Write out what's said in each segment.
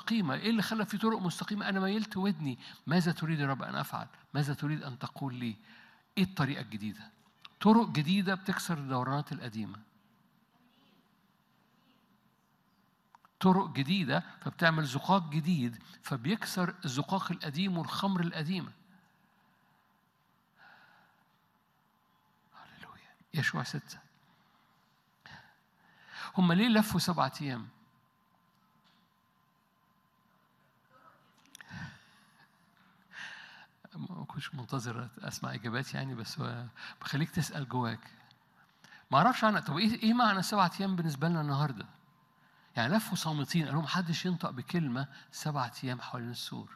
مستقيمة إيه اللي خلى في طرق مستقيمة أنا ميلت ودني ماذا تريد يا رب أن أفعل ماذا تريد أن تقول لي إيه الطريقة الجديدة طرق جديدة بتكسر الدورانات القديمة طرق جديدة فبتعمل زقاق جديد فبيكسر الزقاق القديم والخمر القديمة هللويا يشوع ستة هم ليه لفوا سبعة أيام؟ ما كنتش منتظر اسمع اجابات يعني بس هو بخليك تسال جواك ما اعرفش انا طب ايه ايه معنى سبعة ايام بالنسبه لنا النهارده؟ يعني لفوا صامتين قالوا محدش ينطق بكلمه سبعة ايام حوالين السور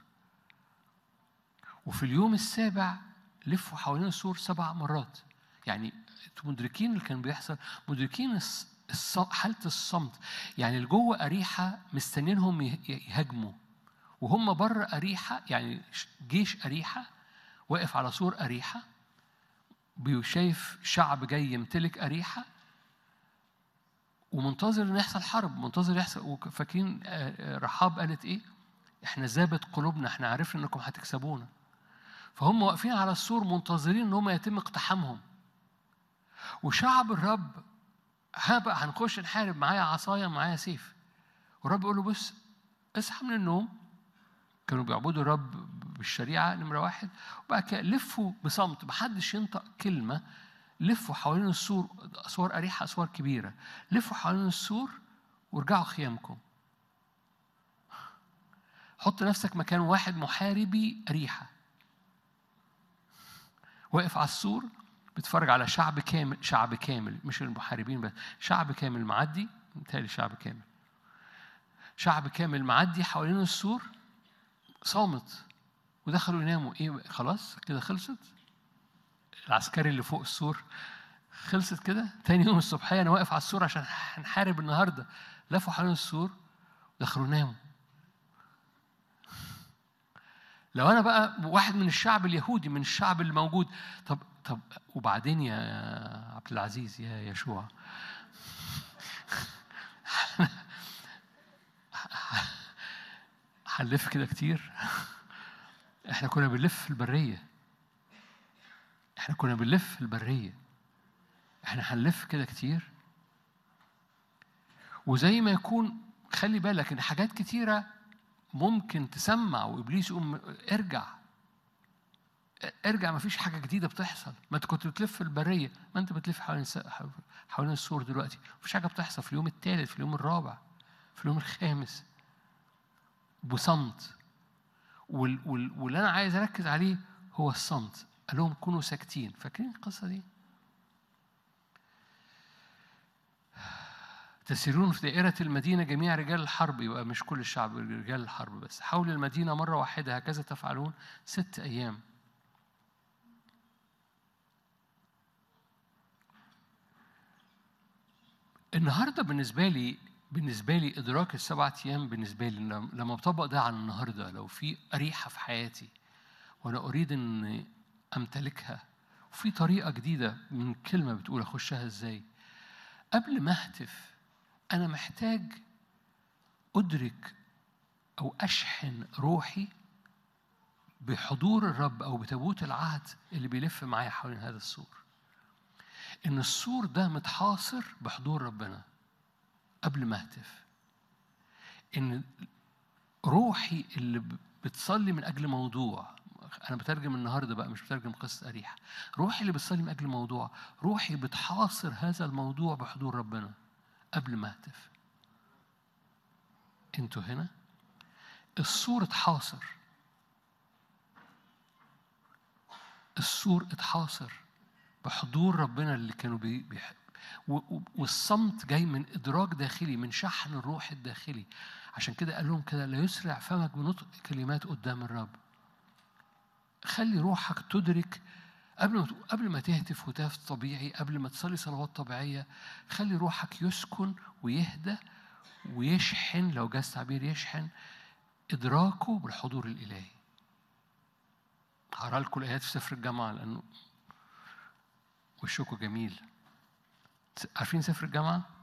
وفي اليوم السابع لفوا حوالين السور سبع مرات يعني انتوا مدركين اللي كان بيحصل مدركين حالة الصمت يعني اللي جوه أريحة مستنينهم يهاجموا وهم بره أريحة يعني جيش أريحة واقف على سور أريحة شايف شعب جاي يمتلك أريحة ومنتظر ان يحصل حرب منتظر يحصل فاكرين رحاب قالت ايه احنا زابت قلوبنا احنا عرفنا انكم هتكسبونا فهم واقفين على السور منتظرين ان هم يتم اقتحامهم وشعب الرب ها بقى هنخش نحارب معايا عصايه معايا سيف والرب يقول له بص اصحى من النوم كانوا بيعبدوا الرب بالشريعه نمره واحد وبعد كده لفوا بصمت محدش ينطق كلمه لفوا حوالين السور اسوار اريحه اسوار كبيره لفوا حوالين السور وارجعوا خيامكم حط نفسك مكان واحد محاربي اريحه واقف على السور بيتفرج على شعب كامل شعب كامل مش المحاربين بس شعب كامل معدي متهيألي شعب كامل شعب كامل معدي حوالين السور صامت ودخلوا يناموا ايه خلاص كده خلصت العسكري اللي فوق السور خلصت كده تاني يوم الصبحيه انا واقف على السور عشان هنحارب النهارده لفوا حوالين السور ودخلوا ناموا لو انا بقى واحد من الشعب اليهودي من الشعب اللي موجود طب طب وبعدين يا عبد العزيز يا يشوع هنلف كده كتير احنا كنا بنلف في البريه احنا كنا بنلف في البريه احنا هنلف كده كتير وزي ما يكون خلي بالك ان حاجات كتيره ممكن تسمع وابليس يقوم ارجع ارجع ما فيش حاجه جديده بتحصل ما انت كنت بتلف في البريه ما انت بتلف حوالين حوالين السور دلوقتي ما فيش حاجه بتحصل في اليوم الثالث في اليوم الرابع في اليوم الخامس بصمت وال وال واللي انا عايز اركز عليه هو الصمت قال لهم كونوا ساكتين فاكرين القصه دي تسيرون في دائرة المدينة جميع رجال الحرب يبقى مش كل الشعب رجال الحرب بس حول المدينة مرة واحدة هكذا تفعلون ست أيام النهارده بالنسبة لي بالنسبة لي إدراك السبعة أيام بالنسبة لي لما بطبق ده على النهارده لو في أريحة في حياتي وأنا أريد إن أمتلكها وفي طريقة جديدة من كلمة بتقول أخشها إزاي قبل ما أهتف أنا محتاج أدرك أو أشحن روحي بحضور الرب أو بتابوت العهد اللي بيلف معايا حوالين هذا السور إن السور ده متحاصر بحضور ربنا قبل ما أهتف إن روحي اللي بتصلي من أجل موضوع أنا بترجم النهارده بقى مش بترجم قصة أريحة روحي اللي بتصلي من أجل موضوع روحي بتحاصر هذا الموضوع بحضور ربنا قبل ما أهتف أنتوا هنا السور اتحاصر السور اتحاصر بحضور ربنا اللي كانوا بي بيح... والصمت جاي من ادراك داخلي من شحن الروح الداخلي عشان كده قال لهم كده لا يسرع فمك بنطق كلمات قدام الرب خلي روحك تدرك قبل ما قبل ما تهتف هتاف طبيعي قبل ما تصلي صلوات طبيعيه خلي روحك يسكن ويهدى ويشحن لو جاز تعبير يشحن ادراكه بالحضور الالهي هقرا لكم الايات في سفر الجامعه لانه وشكوا جميل عارفين سفر الجامعه